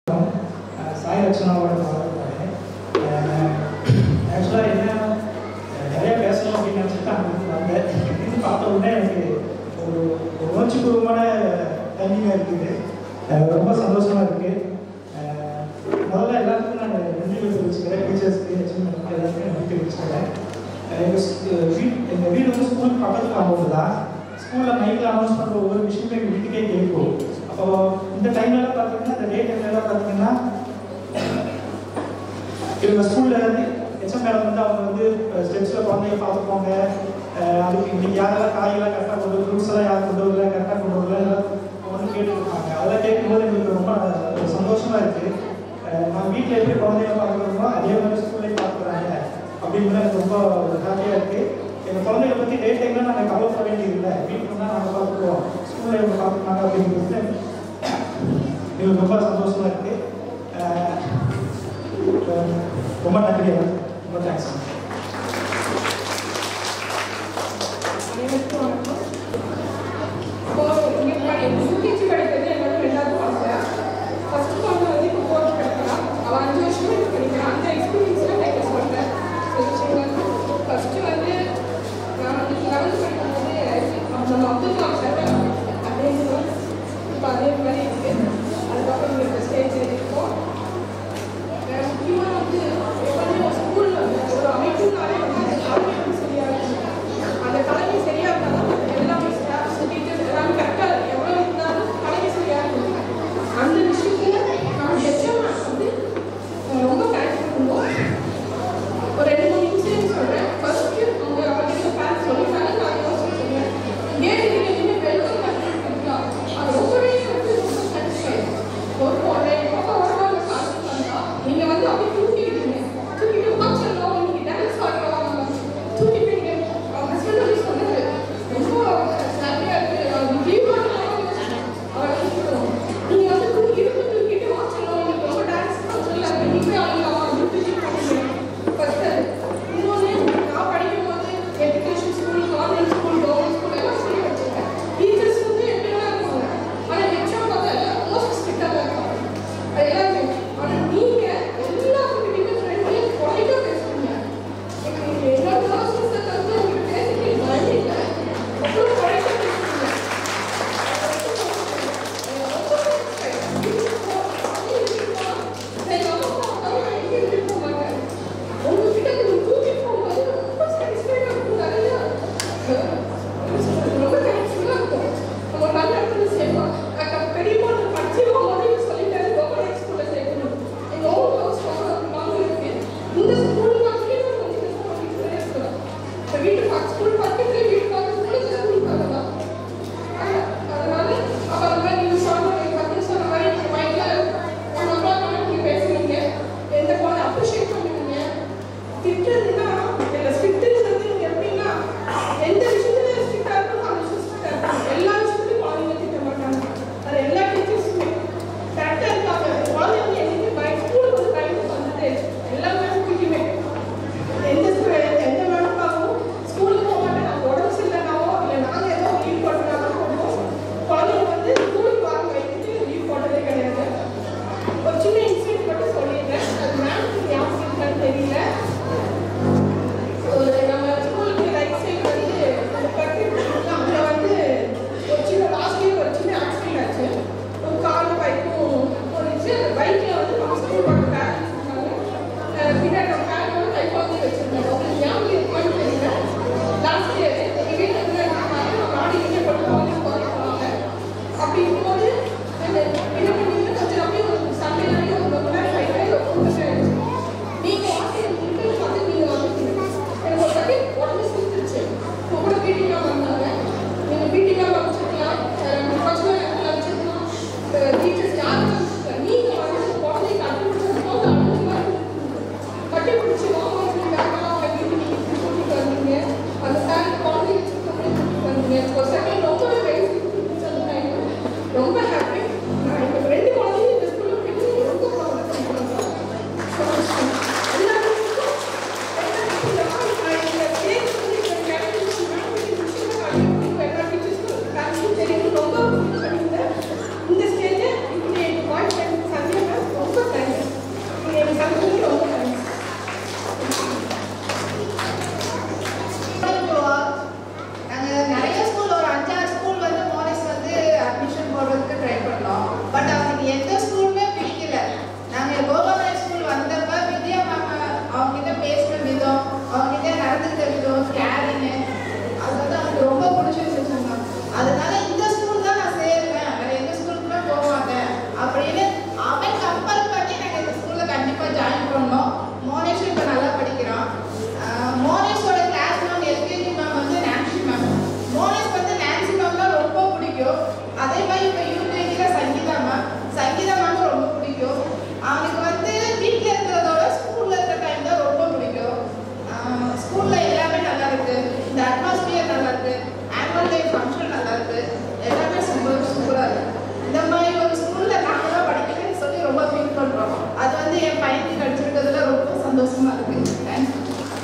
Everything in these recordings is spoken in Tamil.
சாய் ரச்சனாவோட வாழ்க்கை ஆக்சுவலாக என்ன அஹ், நிறைய பேசணும் அப்படின்னு நினச்சிட்டு அங்கே வந்து வந்தேன் இது பார்த்த உடனே எனக்கு ஒரு ஒரு உணர்ச்சிபூர்வமான டைமிங்காக இருக்குது அஹ், ரொம்ப சந்தோஷமாக இருக்குது முதல்ல எல்லாத்துக்கும் நான் நன்றி தெரிவிச்சுக்கிறேன் டீச்சர்ஸ்க்கு ஹெச்எம் எல்லாத்துக்கும் நன்றி தெரிவிச்சுக்கிறேன் எங்கள் வீட் எங்கள் வீடு வந்து ஸ்கூல் பக்கத்தில் காம்பவுண்டு தான் ஸ்கூலில் மைக்கில் அனௌன்ஸ் பண்ணுற ஒவ்வொரு விஷயமே எங்கள் வீட்டுக்கே கேட்கும் அப்போ இந்த டைம்லலாம் பார்த்தீங்கன்னா இந்த டே டைம்லலாம் பார்த்தீங்கன்னா இவங்க ஸ்கூல்ல இருந்து ஹெச்எம் மேடம் வந்து அவங்க வந்து ஸ்டெப்ஸில் குழந்தைய பார்த்துக்குவாங்க அஹ் அதுக்கு இன்னைக்கு யாரெல்லாம் காயெல்லாம் கரெக்டாக கொண்டு வரல ஃப்ரூட்ஸ் எல்லாம் யார் கொண்டு வரல கரெக்டாக கொண்டு வரல எல்லாம் ஒன்று கேட்டுருப்பாங்க அதெல்லாம் கேட்கும்போது எங்களுக்கு ரொம்ப ஒரு சந்தோஷமா இருக்கு அஹ் நான் வீட்டில் எப்படி குழந்தைய பார்க்குறோமோ அதே மாதிரி ஸ்கூல்லையும் பார்க்குறாங்க அப்படிங்கிறது எனக்கு ரொம்ப ஹாப்பியாக இருக்கு எங்கள் குழந்தைகளை பற்றி டே டைம்ல நாங்கள் கவலைப்பட வேண்டியதில்லை வீட்டுக்கு வந்தால் நாங்கள் பார்த்துக்குவோம் ஸ்கூலில் இவங்க பார்த்துக்குவாங்க அப்படிங்கிறது எங்களுக்கு ரொம்ப சந்தோஷமா இருக்கு அஹ் அஹ் ரொம்ப நன்றி ரொம்ப தேங்க்ஸ் அனைவருக்கும் வணக்கம் இப்போ இங்கே யூகேஜி படிக்கிறது என்னோட ரெண்டாவது ஆசை ஃபர்ஸ்ட் பொண்ணு வந்து இப்போ ஃபோர்த் படிக்கிறான் அவள் அஞ்சு வருஷமா இது படிக்கிறான் அந்த எக்ஸ்பீரியன்ஸில் நான் இப்போ சொல்கிறேன் சில விஷயங்கள் ஃபர்ஸ்ட்டு வந்து நான் வந்து லெவன்த் படிக்கும்போது நம்ம அப்துல் கலாம் சார் அதே மாதிரி இப்போ அதே மாதிரி இருக்குது அதுக்கப்புறம் இங்கே இப்போ ஸ்டேஜ் இருக்கோம் முக்கியமாக வந்து எப்பவுமே ஒரு ஸ்கூலில் வந்து ஒரு அமைப்பு போடுறதுக்கு ட்ரை பண்ணோம் பட் அவனுக்கு எந்த ஸ்கூலுமே பிடிக்கல நாங்கள் கோபாலய ஸ்கூல் வந்தப்ப வித்யா மேம் அவங்ககிட்ட பேசின விதம் அவங்ககிட்ட நடந்துக்கிட்ட விதம் கேரிங்கு அது வந்து அவனுக்கு ரொம்ப பிடிச்சிருந்துச்சு மேம் அதனால இந்த ஸ்கூல் தான் நான் சேருவேன் வேற எந்த ஸ்கூலுக்குமே போக மாட்டேன் அப்படின்னு அவன் கம்பல் பண்ணி நாங்கள் இந்த ஸ்கூலில் கண்டிப்பாக ஜாயின் பண்ணோம் மோனேஷும் இப்போ நல்லா படிக்கிறான் ஆஹ் மோனேஷோட கிளாஸ் மேம் எல்கேஜி மேம் வந்து நான்சி மேம் மோனேஷ் வந்து நான்சி மேம்னா ரொம்ப பிடிக்கும் அதே மாதிரி இப்போ யூகேஜியில் சங்கீதா மேம் சங்கீதா மேம் ரொம்ப பிடிக்கும் அவனுக்கு வந்து வீட்டில் இருக்கிறதோட ஸ்கூலில் இருக்கிற டைம் தான் ரொம்ப பிடிக்கும் ஸ்கூலில் எல்லாமே நல்லா இருக்கு இந்த அட்மாஸ்பியர் நல்லா இருக்கு ஆனுவல் டே ஃபங்க்ஷன் நல்லா இருக்கு எல்லாமே சூப்பர் சூப்பராக இருக்கு இந்த மாதிரி ஒரு ஸ்கூலில் நாங்களாம் படிக்கணும்னு சொல்லி ரொம்ப ஃபீல் பண்ணுறோம் அது வந்து என் பையனுக்கு கிடைச்சிருக்கிறதுல ரொம்ப சந்தோஷமா இருக்கு தேங்க்யூ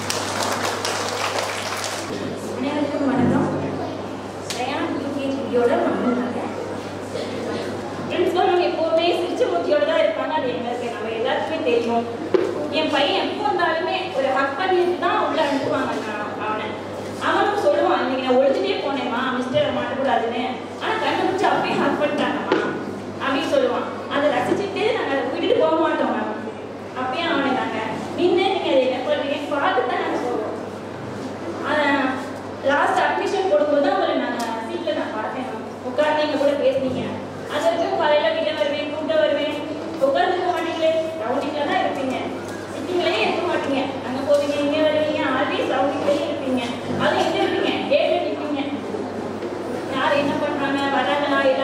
அனைவருக்கும் வணக்கம் ஸ்ரேயான் யூகேஜி விடியோட வந்திருந்தாங்க பிரின்ஸ்பல் மேம் எப்போவுமே சிரிச்ச மூச்சியோட தான் இருப்பாங்க அது எங்களுக்கு நம்ம எல்லாத்துக்குமே தெரியும் என் பையன் எப்போ வந்தாலுமே ஒரு ஹக் பண்ணிட்டு தான் உள்ள அனுப்புவாங்க நான் அவனை அவனும் சொல்லுவான் இன்னைக்கு நான் ஒழிச்சுட்டே போனேம்மா மிஸ்டர் மாட்டக்கூடாதுன்னு ஆனால் கண்டுபிடிச்சு அப்பயும் ஹக் பண்ணிட்டாங்கம்மா அப்படின்னு சொல்லுவான் அதை ரசிச்சுட்டு நாங்கள் விட்டுட்டு போக மாட்டோம் மேம் அப்பயும் அவனை நாங்கள் நின்று நீங்கள் அதை என்ன பண்ணுறீங்கன்னு பார்த்து தான் நாங்கள் போவோம் லாஸ்ட் அட்மிஷன் போடும்போது தான் உங்களை நான் சீட்டில் நான் பார்த்தேன் உட்கார்ந்து எங்க கூட பேசுனீங்க அது வரைக்கும் காலையில் கிட்ட வருவேன் கூட்ட வருவேன் உட்காந்துருக்க மாட்டீங்களே ரவுண்டிங்கில் தான் இருப்பீங்க சிட்டிங்லேயே இருக்க மாட்டீங்க அங்கே போவீங்க இங்கே வருவீங்க ஆல்வேஸ் ரவுண்டிங்லேயே இருப்பீங்க அது எங்கே இருப்பீங்க கேட்டில் நிற்பீங்க யார் என்ன பண்ணுறாங்க வராங்களா